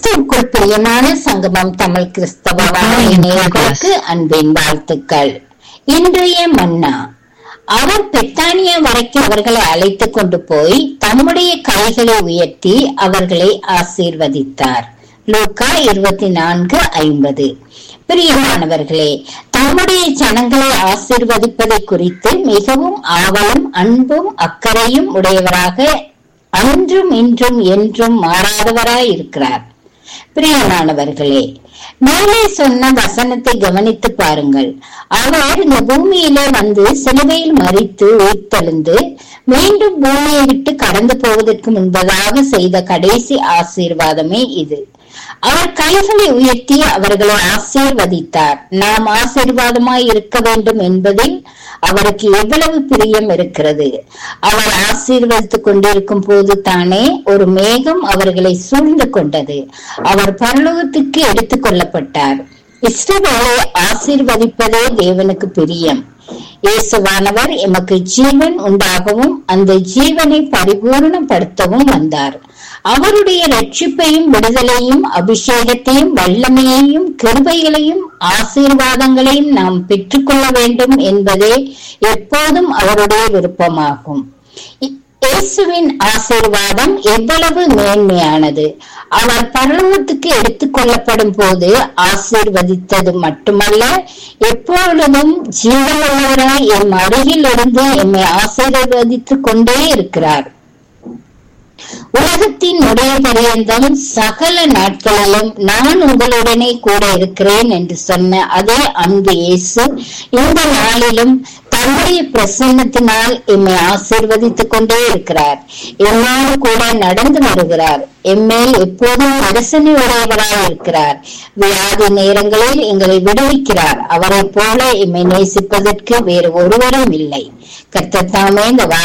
கிறிஸ்துவுக்குள் பிரியமான சங்கமம் தமிழ் கிறிஸ்தவ வானொலி நேயர்களுக்கு அன்பின் வாழ்த்துக்கள் இன்றைய மன்னா அவர் பெத்தானியா வரைக்கும் அவர்களை அழைத்துக் கொண்டு போய் தம்முடைய கைகளை உயர்த்தி அவர்களை ஆசீர்வதித்தார் லூக்கா இருபத்தி நான்கு ஐம்பது பிரியமானவர்களே தம்முடைய ஜனங்களை ஆசீர்வதிப்பதை குறித்து மிகவும் ஆவலும் அன்பும் அக்கறையும் உடையவராக அன்றும் இன்றும் என்றும் மாறாதவராய் இருக்கிறார் பிரியமானவர்களே மேலே சொன்ன வசனத்தை கவனித்து பாருங்கள் அவர் இந்த பூமியில வந்து சிலுவையில் மறித்து உயிர்த்தெழுந்து மீண்டும் பூமியை விட்டு கடந்து போவதற்கு முன்பதாக செய்த கடைசி ஆசீர்வாதமே இது அவர் கைகளை உயர்த்தி அவர்களை ஆசீர்வதித்தார் நாம் ஆசீர்வாதமாய் இருக்க வேண்டும் என்பதில் அவருக்கு எவ்வளவு பிரியம் இருக்கிறது அவர் ஆசீர்வதித்துக் கொண்டிருக்கும் போது தானே ஒரு மேகம் அவர்களை சூழ்ந்து கொண்டது அவர் பரலோகத்துக்கு எடுத்துக் கொள்ளப்பட்டார் இஸ்ரவேலை ஆசீர்வதிப்பதே தேவனுக்கு பிரியம் இயேசுவானவர் எமக்கு ஜீவன் உண்டாகவும் அந்த ஜீவனை பரிபூர்ணப்படுத்தவும் வந்தார் அவருடைய ரட்சிப்பையும் விடுதலையும் அபிஷேகத்தையும் வல்லமையையும் கிருபைகளையும் ஆசீர்வாதங்களையும் நாம் பெற்றுக்கொள்ள வேண்டும் என்பதே எப்போதும் அவருடைய விருப்பமாகும் இயேசுவின் ஆசீர்வாதம் எவ்வளவு மேன்மையானது அவர் பரலோகத்துக்கு எடுத்துக் கொள்ளப்படும் போது ஆசீர்வதித்தது மட்டுமல்ல எப்பொழுதும் ஜீவனுள்ளவராய் எம் அருகில் இருந்து எம்மை ஆசீர்வதித்துக் கொண்டே இருக்கிறார் உலகத்தின் முடிய பரியந்தம் சகல நாட்களிலும் நான் உங்களுடனே கூட இருக்கிறேன் என்று சொன்ன அதே அன்பு இயேசு இந்த நாளிலும் தன்னுடைய பிரசன்னத்தினால் எம்மை ஆசீர்வதித்துக் கொண்டே இருக்கிறார் எம்மோடு கூட நடந்து வருகிறார் எம்மேல் எப்போதும் அரசனை உடையவராய் இருக்கிறார் வியாதி நேரங்களில் எங்களை விடுவிக்கிறார் அவரை போல எம்மை நேசிப்பதற்கு வேறு ஒருவரும் இல்லை கர்த்தத்தாமே இந்த